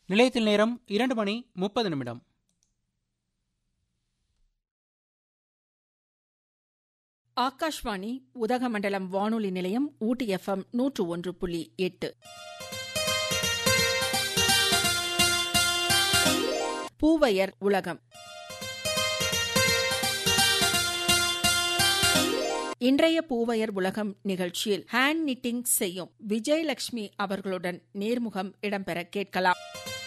நிலையத்தில் நேரம் இரண்டு மணி முப்பது நிமிடம் ஆகாஷ்வாணி உதகமண்டலம் வானொலி நிலையம் ஊட்டி எஃப்எம் நூற்று ஒன்று புள்ளி எட்டு பூவையர் உலகம் இன்றைய பூவையர் உலகம் நிகழ்ச்சியில் ஹேண்ட் நிட்டிங் செய்யும் விஜயலட்சுமி அவர்களுடன் நேர்முகம் இடம்பெற கேட்கலாம்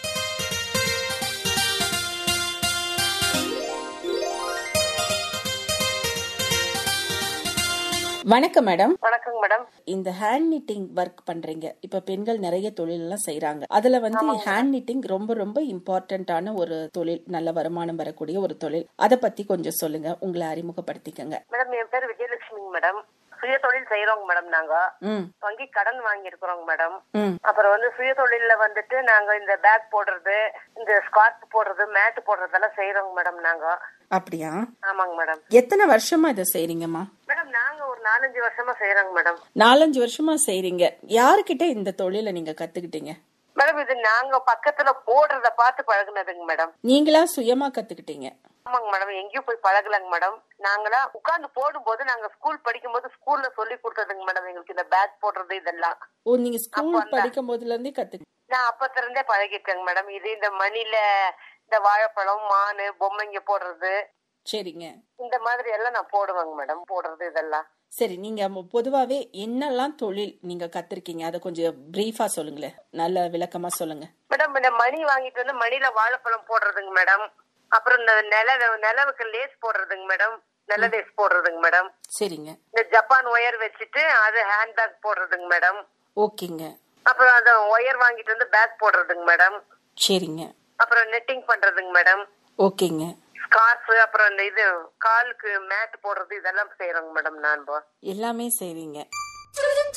வணக்கம் மேடம் வணக்கங்க மேடம் இந்த ஹேண்ட் நிட்டிங் ஒர்க் பண்றீங்க இப்ப பெண்கள் நிறைய தொழில் எல்லாம் செய்யறாங்க அதுல வந்து ஹேண்ட் நிட்டிங் ரொம்ப ரொம்ப இம்பார்ட்டன்டான ஒரு தொழில் நல்ல வருமானம் வரக்கூடிய ஒரு தொழில் அத பத்தி கொஞ்சம் சொல்லுங்க உங்களை அறிமுகப்படுத்திக்கங்க மேடம் என் பேர் விஜயலட்சுமிங்க மேடம் சுய தொழில் செய்யறோங்க மேடம் நாங்க ம் வங்கி கடன் வாங்கி இருக்கிறோங்க மேடம் ம் அப்புறம் வந்து சுய தொழில்ல வந்துட்டு நாங்க இந்த பேக் போடுறது இந்த ஸ்கார்ப் போடுறது மேட் போடுறதெல்லாம் செய்யறோங்க மேடம் நாங்க அப்படியா ஆமாங்க மேடம் எத்தனை வருஷமா இதை செய்றீங்கம்மா மேடம் நாங்க ஒரு நாலஞ்சு வருஷமா செய்யறோங்க மேடம் நாலஞ்சு வருஷமா செய்றீங்க யாருக்கிட்ட இந்த தொழிலை நீங்க கத்துக்கிட்டீங்க மேடம் இது நாங்க பக்கத்துல போடுறத பார்த்து பழகுனதுங்க மேடம் நீங்களா சுயமா கத்துக்கிட்டீங்க ஆமாங்க மேடம் எங்கேயும் போய் பழகலங்க மேடம் நாங்களா உட்கார்ந்து போடும்போது நாங்க ஸ்கூல் படிக்கும் போது ஸ்கூல்ல சொல்லி கொடுத்ததுங்க மேடம் எங்களுக்கு இந்த பேக் போடுறது இதெல்லாம் ஓ நீங்க ஸ்கூல் அப்ப அந்த- படிக்கும் போதுல இருந்தே கத்து நான் அப்பத்துல இருந்தே பழகிட்டேங்க மேடம் இது இந்த மணில இந்த வாழைப்பழம் மானு பொம்மைங்க போடுறது சரிங்க இந்த மாதிரி எல்லாம் நான் போடுவேங்க மேடம் போடுறது இதெல்லாம் சரி நீங்க மொ- பொதுவாவே என்னெல்லாம் தொழில் நீங்க கத்திருக்கீங்க அதை கொஞ்சம் பிரீஃபா சொல்லுங்களேன் நல்ல விளக்கமா சொல்லுங்க மேடம் இந்த மணி வாங்கிட்டு வந்து மணில வாழைப்பழம் போடுறதுங்க மேடம் அப்புறம் இந்த நில நிலவுக்கு லேஸ் போடுறதுங்க மேடம் நில லேஸ் போடுறதுங்க மேடம் சரிங்க இந்த ஜப்பான் ஒயர் வச்சுட்டு அது ஹேண்ட் பேக் போடுறதுங்க மேடம் ஓகேங்க அப்புறம் அந்த ஒயர் வாங்கிட்டு வந்து பேக் போடுறதுங்க மேடம் சரிங்க அப்புறம் நெட்டிங் பண்றதுங்க மேடம் ஓகேங்க ஸ்கார்ஃப் அப்புறம் இந்த இது காலுக்கு மேட் போடுறது இதெல்லாம் செய்யறோங்க மேடம் நான் இப்போ எல்லாமே செய்வீங்க